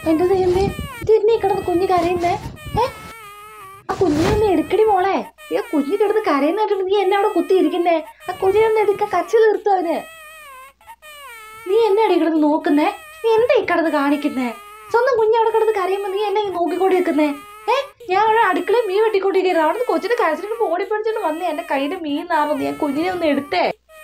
എന്റെ ദൈവമേ ഇത് എന്നെ കിടന്ന് കുഞ്ഞ് കരയുന്നേ ഏ ആ കുഞ്ഞിനെ ഒന്ന് എടുക്കടി മോളെ ഈ ആ കുഞ്ഞ് കിടന്ന് കരയുന്ന കേട്ടിട്ട് നീ എന്നെ അവിടെ കുത്തിയിരിക്കുന്നേ ആ കുഞ്ഞിനെ ഒന്ന് എടുക്ക കച്ചു തീർത്തു അവന് നീ എന്നെ അടി കിടന്ന് നോക്കുന്നേ നീ എന്താ ഈ കിടന്ന് കാണിക്കുന്നേ സ്വന്തം കുഞ്ഞ് അവിടെ കിടന്ന് കരയുമ്പോ നീ എന്നെ ഈ നോക്കിക്കൊണ്ട് നിൽക്കുന്നേ ഏ ഞാൻ അവിടെ അടുക്കളയിൽ മീൻ വെട്ടിക്കൊണ്ടിരിക്കുന്നത് അവിടെ നിന്ന് കൊച്ചിനെ കരച്ചിട്ട് ഓടി പിടിച്ചിട്ട് വന്നേ എന്റെ കയ്യില് മീൻ നാറുന്നു ഞാൻ കുഞ്ഞിനെ ഒന്ന് എടുത്തേ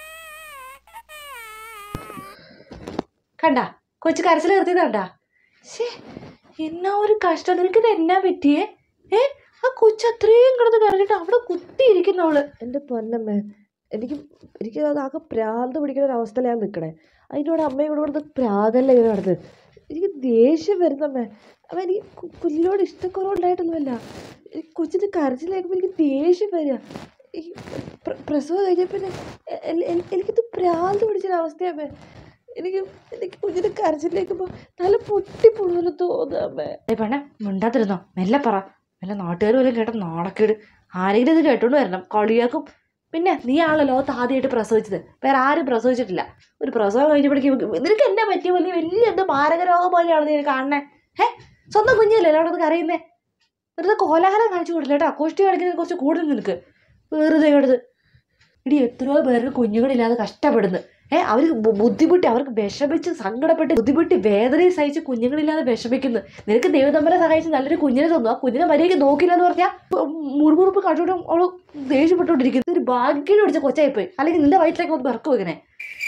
കണ്ട കൊച്ചു കരച്ചിൽ നിർത്തിയത് കണ്ട ശേ എന്നാ ഒരു കഷ്ടം നിനക്കിത് എന്നാ പറ്റിയേ ഏ ആ കൊച്ചു അത്രയും കിടന്ന് കരഞ്ഞിട്ട് അവിടെ കുത്തിയിരിക്കുന്നവള് എൻ്റെ പൊന്നമ്മേ എനിക്ക് എനിക്ക് അത് ആകെ പ്രാന്ത് പിടിക്കുന്ന ഒരു അവസ്ഥയിലാണ് നിൽക്കണേ അതിൻ്റെ കൂടെ അമ്മയും കൂടെ കൊടുത്ത് പ്രാതല്ല ഇങ്ങനെ നടന്നത് എനിക്ക് ദേഷ്യം വരുന്നമ്മേ അപ്പം എനിക്ക് കു- കുഞ്ഞിനോട് ഇഷ്ടക്കുറവുണ്ടായിട്ടൊന്നുമല്ല ഈ കൊച്ചിൻ്റെ കരച്ചിലേക്കുമ്പോൾ എനിക്ക് ദേഷ്യം വരിക ഈ പ്ര- പ്രസവം കഴിഞ്ഞ പിന്നെ എ- എ- എ- എനിക്കിത് പ്രാന്ത് പിടിച്ചൊരവസ്ഥയാമേ എനിക്ക് എനിക്ക് കുഞ്ഞിൻ്റെ കരച്ചിലേക്കുമ്പോൾ നല്ല പൊട്ടിപ്പൊടുപോലെ തോന്നാമേ ഏ പെണ്ണെ മിണ്ടാതിരുന്നോ മെല്ലെ പറ മെല്ലെ നാട്ടുകാർ പോലും കേട്ട നാണക്കേട് ആരെങ്കിലും ഇത് കേട്ടോണ്ട് വരണം കളിയാക്കും പിന്നെ നീ ആണല്ലോ ലോകത്ത് ആദ്യമായിട്ട് പ്രസവിച്ചത് വേറെ ആരും പ്രസവിച്ചിട്ടില്ല ഒരു പ്രസവം കഴിഞ്ഞപ്പോഴേക്കും നിനക്ക് എന്നാ പറ്റിയ വലിയ വലിയ എന്തോ മാരക രോഗം പോലെയാണ് നീ കാണണേ ഏ സ്വന്തം കുഞ്ഞല്ലേ എല്ലാവരും കരയുന്നേ വെറുതെ കോലാഹലം കാണിച്ചു കൊടുക്കില്ല കേട്ടോ അക്കോഷ്ടി കാണിക്കുന്നത് കുറച്ച് കൂടുതൽ നിനക്ക് വെറുതെ എടുത്ത് ഇടി എത്രയോ പേർക്ക് കുഞ്ഞുങ്ങളില്ലാതെ കഷ്ടപ്പെടുന്നു ഏ അവർ ബുദ്ധിമുട്ടി അവർക്ക് വിഷമിച്ച് സങ്കടപ്പെട്ട് ബുദ്ധിമുട്ടി വേദനയും സഹിച്ച് കുഞ്ഞുങ്ങളില്ലാതെ വിഷമിക്കുന്നു നിനക്ക് ദൈവം തമ്മിലെ സഹായിച്ച് നല്ലൊരു കുഞ്ഞിനെ തന്നു ആ കുഞ്ഞിനെ മര്യാദയ്ക്ക് നോക്കില്ല എന്ന് പറഞ്ഞാൽ മുറുമുറുപ്പ് കണ്ടോണ്ടും അവള് ദേഷ്യപ്പെട്ടുകൊണ്ടിരിക്കുന്നു ഒരു ഭാഗ്യം പിടിച്ച കൊച്ചായിപ്പോയി അല്ലെങ്കിൽ നിന്റെ വയറ്റിലേക്ക് ഒന്ന് ബർക്ക് വെക്കണേ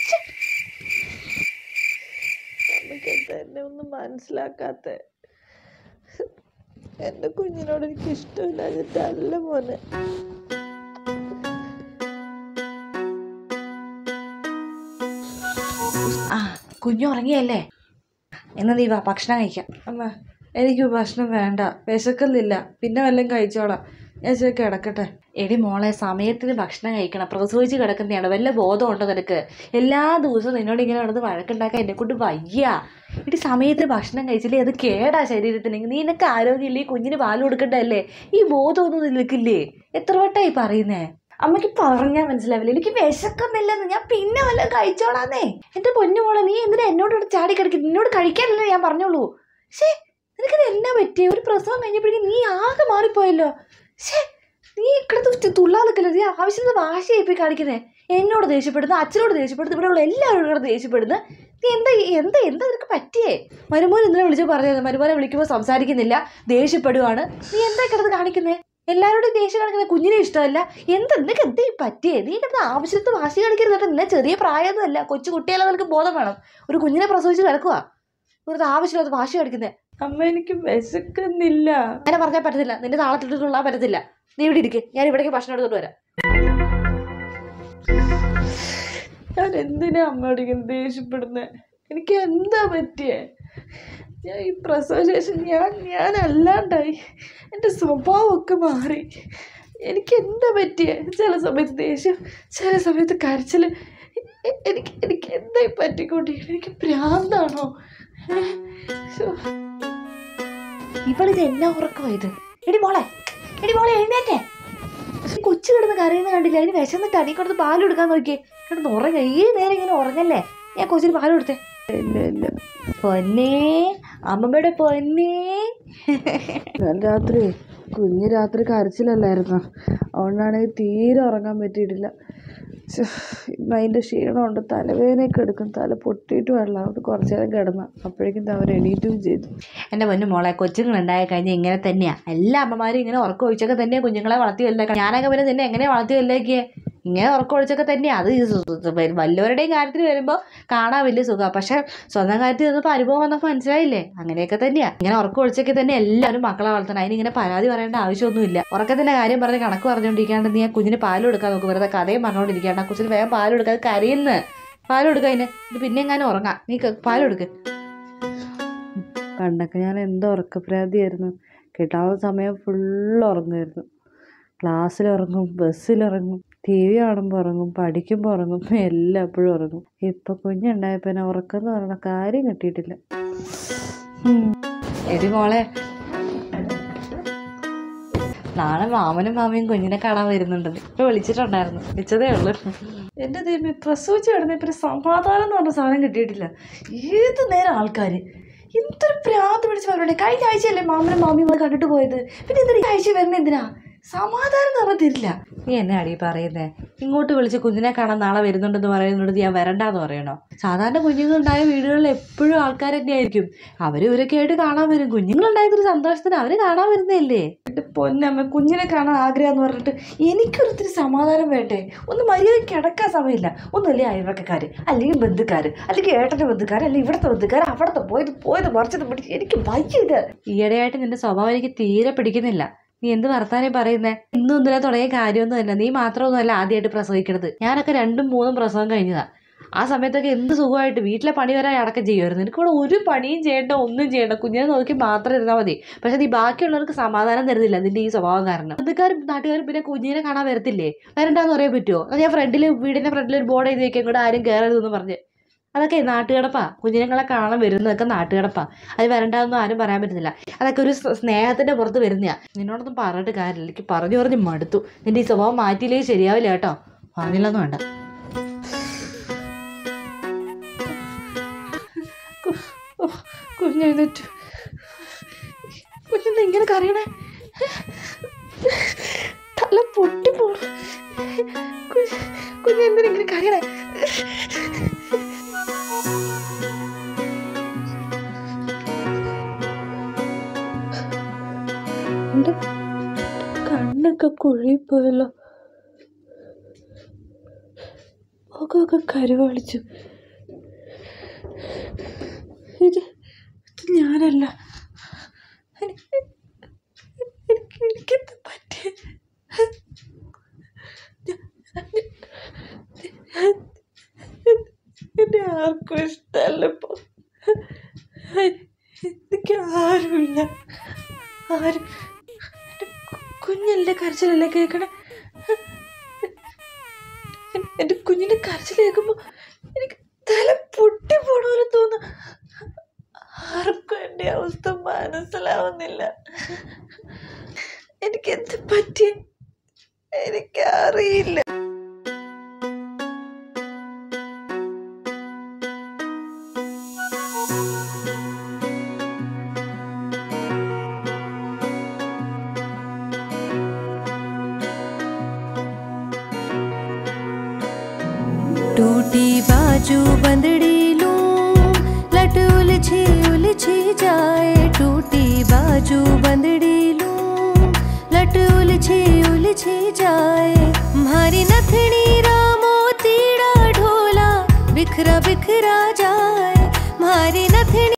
നമുക്ക് എന്താ എന്നെ ഒന്നും മനസ്സിലാക്കാത്ത എൻ്റെ കുഞ്ഞിനോട് എനിക്ക് ഇഷ്ടമില്ലാഞ്ഞിട്ടല്ല മോനെ ആ കുഞ്ഞു ഉറങ്ങിയല്ലേ എന്നാ നീ വാ ഭക്ഷണം കഴിക്കാം അമ്മ എനിക്ക് ഭക്ഷണം വേണ്ട വിശക്കുന്നില്ല പിന്നെ വല്ലതും കഴിച്ചോളാം ഞാൻ ഇച്ചിരി കിടക്കട്ടെ എടി മോളെ സമയത്തിന് ഭക്ഷണം കഴിക്കണം പ്രസവിച്ച് കിടക്കുന്നതാണ് വല്ല ബോധമുണ്ടോ നിനക്ക് എല്ലാ ദിവസവും നിന്നോട് ഇങ്ങനെ നടന്ന് വഴക്കുണ്ടാക്കാൻ എന്നെ കൊണ്ട് വയ്യ എടി സമയത്തിന് ഭക്ഷണം കഴിച്ചില്ലേ അത് കേടാ ശരീരത്തിന് നീ നിനക്ക് ആരോഗ്യമില്ലേ ഈ കുഞ്ഞിന് പാൽ കൊടുക്കണ്ടല്ലേ ഈ ബോധമൊന്നും നിനക്കില്ലേ എത്ര വട്ടമായി പറയുന്നേ അമ്മയ്ക്ക് പറഞ്ഞാൽ മനസ്സിലാവില്ല എനിക്ക് വിശക്കുന്നില്ലെന്ന് ഞാൻ പിന്നെ വല്ല കഴിച്ചോളാന്നേ എന്റെ പൊന്നു മോളെ നീ എന്തിനാ എന്നോട് ഇവിടെ ചാടി കിടക്കും നിന്നോട് കഴിക്കാനല്ലേ ഞാൻ പറഞ്ഞോളൂ ശേ നിനക്കിത് എന്നാ പറ്റിയ ഒരു പ്രസവം കഴിഞ്ഞപ്പോഴേക്കും നീ ആകെ മാറിപ്പോയല്ലോ ശേ നീ ഇക്കടത്ത് തുള്ളാ നിൽക്കില്ല നീ ആവശ്യത്തിന് വാശിയായി പോയി കാണിക്കുന്നേ എന്നോട് ദേഷ്യപ്പെടുന്നു അച്ഛനോട് ദേഷ്യപ്പെടുന്നു ഇവിടെയുള്ള എല്ലാവരോടും കൂടെ ദേഷ്യപ്പെടുന്നു നീ എന്താ ഈ- എന്താ എന്താ നിനക്ക് പറ്റിയേ മരുമോൻ ഇന്നലെ വിളിച്ച് പറഞ്ഞത് മരുമോനെ വിളിക്കുമ്പോൾ സംസാരിക്കുന്നില്ല ദേഷ്യപ്പെടുവാണ് നീ എന്താ കിടന്ന് കാണിക്കുന്നേ എല്ലാവരോടും ദേഷ്യം കാണിക്കുന്ന കുഞ്ഞിനെ ഇഷ്ടമല്ല എന്താ നിനക്ക് എന്താ ഈ പറ്റിയേ നീ കിടന്ന് ആവശ്യത്തിന് വാശി കാണിക്കരുത് കേട്ടോ നിന്നെ ചെറിയ പ്രായമൊന്നുമല്ല കൊച്ചു കുട്ടികളെ നിനക്ക് ബോധം വേണം ഒരു കുഞ്ഞിനെ പ്രസവിച്ച് കിടക്കുക വെറുതെ ആവശ്യമില്ലാത്ത വാശി കാണിക്കുന്നേ അമ്മ എനിക്ക് വിശക്കുന്നില്ല അങ്ങനെ പറഞ്ഞാൽ പറ്റത്തില്ല നിന്റെ താളത്തിട്ടുള്ള പറ്റത്തില്ല നീ ഇവിടെ ഇരിക്ക് ഞാൻ ഇവിടേക്ക് ഭക്ഷണം എടുത്തോണ്ട് വരാം ഞാൻ എന്തിനാ അമ്മയോട് ഇങ്ങനെ ദേഷ്യപ്പെടുന്നത് എനിക്ക് എന്താ പറ്റിയേ ഞാൻ ഈ പ്രസവശേഷം ഞാൻ ഞാൻ അല്ലാണ്ടായി എൻ്റെ സ്വഭാവമൊക്കെ മാറി എനിക്ക് എന്താ പറ്റിയേ ചില സമയത്ത് ദേഷ്യം ചില സമയത്ത് കരച്ചിൽ എ- എനിക്ക് എനിക്ക് എന്തായി പറ്റിക്കൊണ്ടിരിക്കുന്നത് എനിക്ക് ഭ്രാന്താണോ ഏ? ശോ. ഇവളിത് എന്നാ ഉറക്കമാ ഇത് എടി മോളെ എടി മോളെ എഴുന്നേറ്റേ കൊച്ചു കിടന്ന് കരയുന്ന കണ്ടില്ല അതിന് വിശന്നിട്ടാ നീ കൊടുത്ത് പാൽ കൊടുക്കാൻ നോക്കിയേ കിടന്ന് ഉറങ്ങ ഈ നേരം ഇങ്ങനെ ഉറങ്ങല്ലേ ഞാൻ കൊച്ചിന് പാൽ കൊടുത്തേ ഇല്ല ഇല്ല പൊന്നേ അമ്മമ്മയുടെ പൊന്നേ ഞാൻ രാത്രി കുഞ്ഞ് രാത്രി കരച്ചിലല്ലായിരുന്നു അതുകൊണ്ടാണെങ്കിൽ തീരെ ഉറങ്ങാൻ പറ്റിയിട്ടില്ല ശ്ശെ, ഇന്ന് അതിൻ്റെ ക്ഷീണമുണ്ട് തലവേദനയൊക്കെ എടുക്കും തല പൊട്ടിയിട്ട് വെള്ളം അതുകൊണ്ട് കുറച്ച് നേരം കിടന്ന അപ്പോഴേക്കും അവർ എണീറ്റും ചെയ്തു എൻ്റെ പൊന്നു മോളെ കൊച്ചുങ്ങൾ ഉണ്ടായി കഴിഞ്ഞാൽ ഇങ്ങനെ തന്നെയാ എല്ലാ അമ്മമാരും ഇങ്ങനെ ഉറക്കം ഒഴിച്ചൊക്കെ തന്നെയാണ് കുഞ്ഞുങ്ങളെ വളർത്തി വലുതാക്കാൻ ഞാനൊക്കെ പിന്നെ നിന്നെ എങ്ങനെ വളർത്തി വലുതാക്കിയേ ഇങ്ങനെ ഉറക്കം ഒഴിച്ചൊക്കെ തന്നെയാ അത് ഈ സു- സു- വ- വല്ലവരുടെയും കാര്യത്തിൽ വരുമ്പോൾ കാണാൻ വലിയ സുഖമാണ് പക്ഷെ സ്വന്തം കാര്യത്തിൽ നിന്നപ്പോൾ അനുഭവം വന്നപ്പോൾ മനസ്സിലായില്ലേ അങ്ങനെയൊക്കെ തന്നെയാ ഇങ്ങനെ ഉറക്കം ഒഴിച്ചൊക്കെ തന്നെ എല്ലാവരും മക്കളെ വളർത്തണം അതിന് ഇങ്ങനെ പരാതി പറയേണ്ട ആവശ്യമൊന്നുമില്ല ഉറക്കത്തിൻ്റെ കാര്യം പറഞ്ഞ് കണക്ക് പറഞ്ഞുകൊണ്ടിരിക്കാണ്ട് നീ ആ കുഞ്ഞിന് പാൽ കൊടുക്കാൻ നോക്കും വെറുതെ കഥയും പറഞ്ഞുകൊണ്ടിരിക്കാണ്ട് ആ കൊച്ചിന് വേഗം പാൽ കൊടുക്കാതെ കരയുന്ന് പാൽ കൊടുക്കുക അതിന് ഇത് പിന്നെ എങ്ങാനും ഉറങ്ങാം നീ ക- പാൽ കൊടുക്ക് പണ്ടൊക്കെ ഞാൻ എന്തോ ഉറക്കപ്രാന്തിയായിരുന്നു കിട്ടാവുന്ന സമയം ഫുള്ള് ഉറങ്ങുമായിരുന്നു ക്ലാസ്സിലിറങ്ങും ബസ്സിലിറങ്ങും ടി വി കാണുമ്പോൾ ഉറങ്ങും പഠിക്കുമ്പോൾ ഉറങ്ങും എല്ലാം എപ്പോഴും ഉറങ്ങും ഇപ്പം കുഞ്ഞുണ്ടായപ്പോൾ എന്നെ ഉറക്കം എന്ന് പറയുന്ന കാര്യം കിട്ടിയിട്ടില്ല എടി മോളെ നാളെ മാമനും മാമിയും കുഞ്ഞിനെ കാണാൻ വരുന്നുണ്ടെന്ന് ഇപ്പൊ വിളിച്ചിട്ടുണ്ടായിരുന്നു വിളിച്ചതേ ഉള്ളൂ എൻ്റെ ദൈവമേ പ്രസവിച്ച് കിടന്ന ഇപ്പം സമാധാനം എന്ന് പറഞ്ഞ സാധനം കിട്ടിയിട്ടില്ല ഏത് നേരം ആൾക്കാർ എന്തൊരു പ്രാന്ത് പിടിച്ച് പറഞ്ഞേ കഴിഞ്ഞ ആഴ്ചയല്ലേ മാമനും മാമിയും പോയി കണ്ടിട്ട് പോയത് പിന്നെ എന്തിനാ ഈ ആഴ്ച വരുന്നത് എന്തിനാ സമാധാനം എന്ന് പറഞ്ഞാൽ തരില്ല നീ എന്നെ അടി പറയുന്നേ ഇങ്ങോട്ട് വിളിച്ച് കുഞ്ഞിനെ കാണാൻ നാളെ വരുന്നുണ്ടെന്ന് പറയുന്നത് ഞാൻ വരണ്ടാന്ന് പറയണോ സാധാരണ കുഞ്ഞുങ്ങളുണ്ടായ വീടുകളിൽ എപ്പോഴും ആൾക്കാർ തന്നെയായിരിക്കും അവർ ഇവരൊക്കെ ആയിട്ട് കാണാൻ വരും കുഞ്ഞുങ്ങളുണ്ടായതൊരു സന്തോഷത്തിന് അവർ കാണാൻ വരുന്നതല്ലേ എൻ്റെ പൊന്നമ്മ കുഞ്ഞിനെ കാണാൻ ആഗ്രഹം എന്ന് പറഞ്ഞിട്ട് എനിക്കൊരിത്തിരി സമാധാനം വേണ്ടേ ഒന്ന് മര്യാദ കിടക്കാൻ സമയമില്ല ഒന്നുമില്ലേ അയൽവക്കക്കാർ അല്ലെങ്കിൽ ബന്ധുക്കാർ അല്ലെങ്കിൽ ഏട്ടൻ്റെ ബന്ധുക്കാർ അല്ലെങ്കിൽ ഇവിടുത്തെ ബന്ധുക്കാർ അവിടുത്തെ പോയത് പോയത് മറിച്ചത് പിടിച്ച് എനിക്ക് വയ്യ ഇത് ഈയിടെയായിട്ട് നിന്റെ സ്വഭാവം എനിക്ക് തീരെ പിടിക്കുന്നില്ല നീ എന്ത് വർത്താനം പറയുന്നേ ഇന്നും ഇന്നലെ തുടങ്ങിയ കാര്യമൊന്നുമല്ല നീ മാത്രമൊന്നുമല്ല ആദ്യമായിട്ട് പ്രസവിക്കണത് ഞാനൊക്കെ രണ്ടും മൂന്നും പ്രസവം കഴിഞ്ഞതാ ആ സമയത്തൊക്കെ എന്ത് സുഖമായിട്ട് വീട്ടിലെ പണി വരെ അടക്കം ചെയ്യുമായിരുന്നു എനിക്കിവിടെ ഒരു പണിയും ചെയ്യേണ്ട ഒന്നും ചെയ്യേണ്ട കുഞ്ഞിനെ നോക്കി മാത്രം ഇരുന്നാൽ മതി പക്ഷെ നീ ബാക്കിയുള്ളവർക്ക് സമാധാനം തരുന്നില്ല നിന്റെ ഈ സ്വഭാവം കാരണം ബന്ധുക്കാരും നാട്ടുകാരും പിന്നെ കുഞ്ഞിനെ കാണാൻ വരത്തില്ലേ വരണ്ടാന്ന് പറയാൻ പറ്റുമോ അത് ഞാൻ ഫ്രണ്ടിൽ വീടിന്റെ ഫ്രണ്ടിൽ ഒരു ബോർഡ് എഴുതി വെക്കാൻ കൂടെ ആരും കയറരുതെന്ന് പറഞ്ഞ് അതൊക്കെ നാട്ടുകിടപ്പാ കുഞ്ഞിനെങ്ങളെ കാണാൻ വരുന്നതൊക്കെ നാട്ടുകിടപ്പാ അത് വരണ്ടാന്നൊന്നും ആരും പറയാൻ പറ്റുന്നില്ല അതൊക്കെ ഒരു സ് സ്നേഹത്തിന്റെ പുറത്ത് വരുന്നതാ നിന്നോടൊന്നും പറഞ്ഞിട്ട് കാര്യമില്ല എനിക്ക് പറഞ്ഞു പറഞ്ഞ് മടുത്തു നിന്റെ ഈ സ്വഭാവം മാറ്റിയില്ലെങ്കിൽ ശരിയാവില്ല കേട്ടോ പറഞ്ഞില്ലെന്ന് വേണ്ട കുഞ്ഞെഴുന്നേറ്റു കുഞ്ഞെന്താ ഇങ്ങനെ കറിയണേ തല പൊട്ടി പോണു കുഞ്ഞെന്തിനാ ഇങ്ങനെ കറിയണേ എൻ്റെ കണ്ണൊക്കെ കുഴിപ്പോയല്ലോ മുഖമൊക്കെ കരുവളിച്ചു ഇത് ഇത് ഞാനല്ല എനിക്ക് എനിക്ക് എനിക്കെന്ത് പറ്റി എന്നെ ആർക്കും ഇഷ്ടമല്ല ഇപ്പോൾ എനിക്ക് ആരുമില്ല ആരും എൻ്റെ കുഞ്ഞല്ലേ കരച്ചിലല്ലേ കേൾക്കണേ എൻ്റെ കുഞ്ഞിൻ്റെ കരച്ചിൽ കേൾക്കുമ്പോൾ എനിക്ക് തല പൊട്ടി പോണ പോലെ തോന്നുന്നു ആർക്കും എൻ്റെ അവസ്ഥ മനസ്സിലാവുന്നില്ല എനിക്ക് എന്ത് പറ്റി എനിക്കറിയില്ല टूटी बाजू बंदड़ी लूं लट उलझी उलझी जाए टूटी बाजू बंदड़ी लूं लट उलझी उलझी जाए मारी नथनी रामो तीड़ा ढोला बिखरा बिखरा जाए मारी नथनी